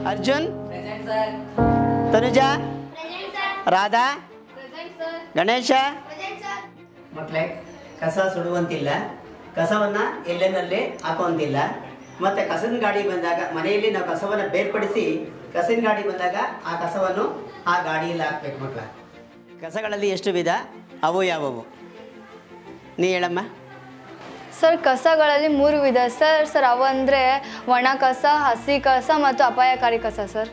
ಅರ್ಜುನ್ ತನುಜಾ ರಾಧಾ ಗಣೇಶ ಮಕ್ಕಳೇ ಕಸ ಸುಡುವಂತಿಲ್ಲ ಕಸವನ್ನು ಎಲ್ಲೆನಲ್ಲಿ ಹಾಕುವಂತಿಲ್ಲ ಮತ್ತು ಕಸದ ಗಾಡಿ ಬಂದಾಗ ಮನೆಯಲ್ಲಿ ನಾವು ಕಸವನ್ನು ಬೇರ್ಪಡಿಸಿ ಕಸದ ಗಾಡಿ ಬಂದಾಗ ಆ ಕಸವನ್ನು ಆ ಗಾಡಿಯಲ್ಲಿ ಹಾಕ್ಬೇಕು ಮಕ್ಕಳ ಕಸಗಳಲ್ಲಿ ಎಷ್ಟು ವಿಧ ಅವು ಯಾವುವು ನೀ ಹೇಳಮ್ಮ ಸರ್ ಕಸಗಳಲ್ಲಿ ಮೂರು ವಿಧ ಸರ್ ಸರ್ ಅವು ಅಂದರೆ ಒಣ ಕಸ ಹಸಿ ಕಸ ಮತ್ತು ಅಪಾಯಕಾರಿ ಕಸ ಸರ್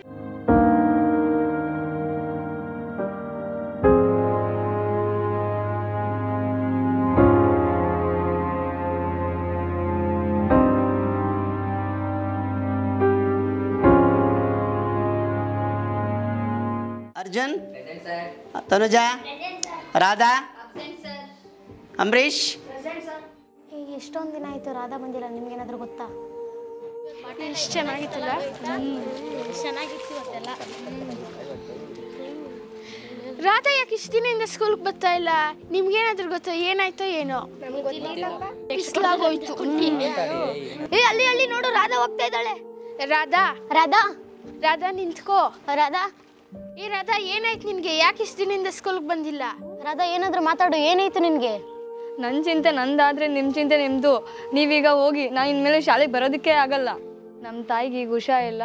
ಅರ್ಜುನ್ ತನುಜಾ ರಾಧಾ ಅಂಬರೀಷ್ ಈಗ ಎಷ್ಟೊಂದು ದಿನ ಆಯಿತು ರಾಧಾ ಬಂದಿಲ್ಲ ನಿಮ್ಗೇನಾದ್ರೂ ಗೊತ್ತಾ ಎಷ್ಟು ಚೆನ್ನಾಗಿತ್ತಲ್ಲ ಚೆನ್ನಾಗಿತ್ತು ಇವತ್ತೆಲ್ಲ ರಾಧಾ ಯಾಕೆ ಇಷ್ಟು ದಿನದಿಂದ ಸ್ಕೂಲ್ಗೆ ಬರ್ತಾ ಇಲ್ಲ ನಿಮ್ಗೇನಾದ್ರೂ ಗೊತ್ತಾ ಏನಾಯ್ತೋ ಏನೋ ಬಿಸ್ಲಾಗೋಯ್ತು ಏ ಅಲ್ಲಿ ಅಲ್ಲಿ ನೋಡು ರಾಧಾ ಹೋಗ್ತಾ ಇದ್ದಾಳೆ ರಾಧಾ ರಾಧಾ ರಾಧಾ ನಿಂತ್ಕೋ ರಾಧಾ ಏ ರಾಧಾ ಏನಾಯ್ತು ನಿನ್ಗೆ ಯಾಕೆ ಇಷ್ಟು ದಿನದಿಂದ ಸ್ಕೂಲ್ಗೆ ಬಂದಿಲ್ಲ ರಾಧಾ ಏನಾದ್ರೂ ಮಾತಾಡು ಏನಾಯ್ತು ನಿನಗೆ ನನ್ನ ಚಿಂತೆ ನಂದಾದರೆ ನಿಮ್ಮ ಚಿಂತೆ ನಿಮ್ಮದು ನೀವೀಗ ಹೋಗಿ ನಾನು ಇನ್ಮೇಲೆ ಶಾಲೆಗೆ ಬರೋದಕ್ಕೆ ಆಗಲ್ಲ ನಮ್ಮ ತಾಯಿಗೆ ಈಗ ಹುಷಾರಿಲ್ಲ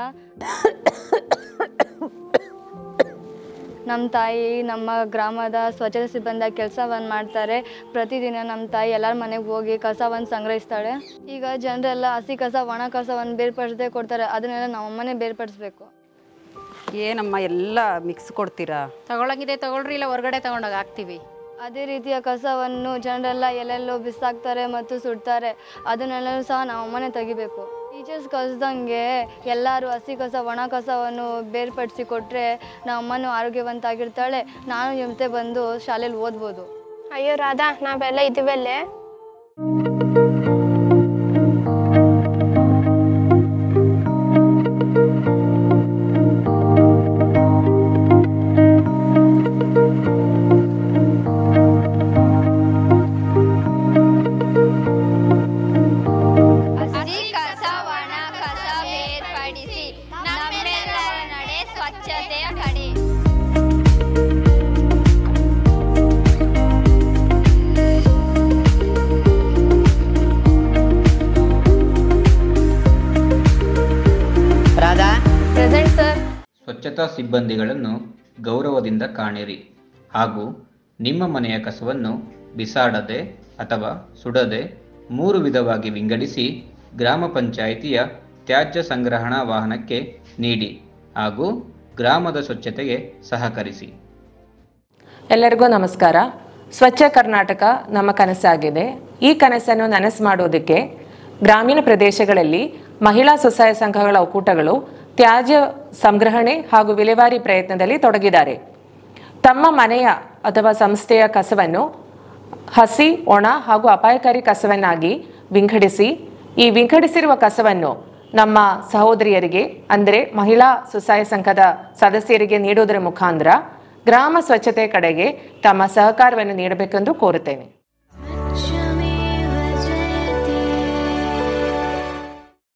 ನಮ್ಮ ತಾಯಿ ನಮ್ಮ ಗ್ರಾಮದ ಸ್ವಚ್ಛತೆ ಸಿಬ್ಬಂದಿ ಕೆಲಸವನ್ನು ಮಾಡ್ತಾರೆ ಪ್ರತಿದಿನ ನಮ್ಮ ತಾಯಿ ಎಲ್ಲರ ಮನೆಗೆ ಹೋಗಿ ಕಸವನ್ನು ಸಂಗ್ರಹಿಸ್ತಾಳೆ ಈಗ ಜನರೆಲ್ಲ ಹಸಿ ಕಸ ಒಣ ಕಸವನ್ನು ಬೇರ್ಪಡಿಸದೆ ಕೊಡ್ತಾರೆ ಅದನ್ನೆಲ್ಲ ನಮ್ಮಮ್ಮನೇ ಬೇರ್ಪಡಿಸ್ಬೇಕು ಏನಮ್ಮ ಎಲ್ಲ ಮಿಕ್ಸ್ ಕೊಡ್ತೀರಾ ತಗೊಳಂಗಿದೆ ತಗೊಳ್ರಿ ಇಲ್ಲ ಹೊರಗಡೆ ತಗೊಂಡೋಗಿ ಹಾಕ್ತೀವಿ ಅದೇ ರೀತಿಯ ಕಸವನ್ನು ಜನರೆಲ್ಲ ಎಲ್ಲೆಲ್ಲೋ ಬಿಸಾಕ್ತಾರೆ ಮತ್ತು ಸುಡ್ತಾರೆ ಅದನ್ನೆಲ್ಲರೂ ಸಹ ನಮ್ಮಮ್ಮನೇ ತೆಗಿಬೇಕು ಟೀಚರ್ಸ್ ಕಲಿಸ್ದಂಗೆ ಎಲ್ಲರೂ ಹಸಿ ಕಸ ಒಣ ಕಸವನ್ನು ಬೇರ್ಪಡಿಸಿ ಕೊಟ್ಟರೆ ನಮ್ಮಮ್ಮನೂ ಆರೋಗ್ಯವಂತಾಗಿರ್ತಾಳೆ ನಾನು ಜೊತೆ ಬಂದು ಶಾಲೆಯಲ್ಲಿ ಓದ್ಬೋದು ಅಯ್ಯೋ ರಾಧಾ ನಾವೆಲ್ಲ ಇದೀವಲ್ಲೇ ಹಸಿ ಕಸ ಒಣ ಕಸ ಬೇರ್ಪಡಿಸಿ ನಮ್ಮೆಲ್ಲರ ನಡೆ ಸ್ವಚ್ಛತೆಯ ಕಡೆ ರಾಧಾ ಪ್ರೆಸೆಂಟ್ ಸರ್ ಸ್ವಚ್ಛತಾ ಸಿಬ್ಬಂದಿಗಳನ್ನು ಗೌರವದಿಂದ ಕಾಣಿರಿ ಹಾಗೂ ನಿಮ್ಮ ಮನೆಯ ಕಸವನ್ನು ಬಿಸಾಡದೆ ಅಥವಾ ಸುಡದೆ ಮೂರು ವಿಧವಾಗಿ ವಿಂಗಡಿಸಿ ಗ್ರಾಮ ಪಂಚಾಯಿತಿಯ ತ್ಯಾಜ್ಯ ಸಂಗ್ರಹಣಾ ವಾಹನಕ್ಕೆ ನೀಡಿ ಹಾಗೂ ಗ್ರಾಮದ ಸ್ವಚ್ಛತೆಗೆ ಸಹಕರಿಸಿ ಎಲ್ಲರಿಗೂ ನಮಸ್ಕಾರ ಸ್ವಚ್ಛ ಕರ್ನಾಟಕ ನಮ್ಮ ಕನಸಾಗಿದೆ ಈ ಕನಸನ್ನು ನನಸು ಮಾಡೋದಕ್ಕೆ ಗ್ರಾಮೀಣ ಪ್ರದೇಶಗಳಲ್ಲಿ ಮಹಿಳಾ ಸ್ವಸಹಾಯ ಸಂಘಗಳ ಒಕ್ಕೂಟಗಳು ತ್ಯಾಜ್ಯ ಸಂಗ್ರಹಣೆ ಹಾಗೂ ವಿಲೇವಾರಿ ಪ್ರಯತ್ನದಲ್ಲಿ ತೊಡಗಿದ್ದಾರೆ ತಮ್ಮ ಮನೆಯ ಅಥವಾ ಸಂಸ್ಥೆಯ ಕಸವನ್ನು ಹಸಿ ಒಣ ಹಾಗೂ ಅಪಾಯಕಾರಿ ಕಸವನ್ನಾಗಿ ವಿಂಗಡಿಸಿ ಈ ವಿಂಗಡಿಸಿರುವ ಕಸವನ್ನು ನಮ್ಮ ಸಹೋದರಿಯರಿಗೆ ಅಂದರೆ ಮಹಿಳಾ ಸ್ವಸಹಾಯ ಸಂಘದ ಸದಸ್ಯರಿಗೆ ನೀಡುವುದರ ಮುಖಾಂತರ ಗ್ರಾಮ ಸ್ವಚ್ಛತೆ ಕಡೆಗೆ ತಮ್ಮ ಸಹಕಾರವನ್ನು ನೀಡಬೇಕೆಂದು ಕೋರುತ್ತೇನೆ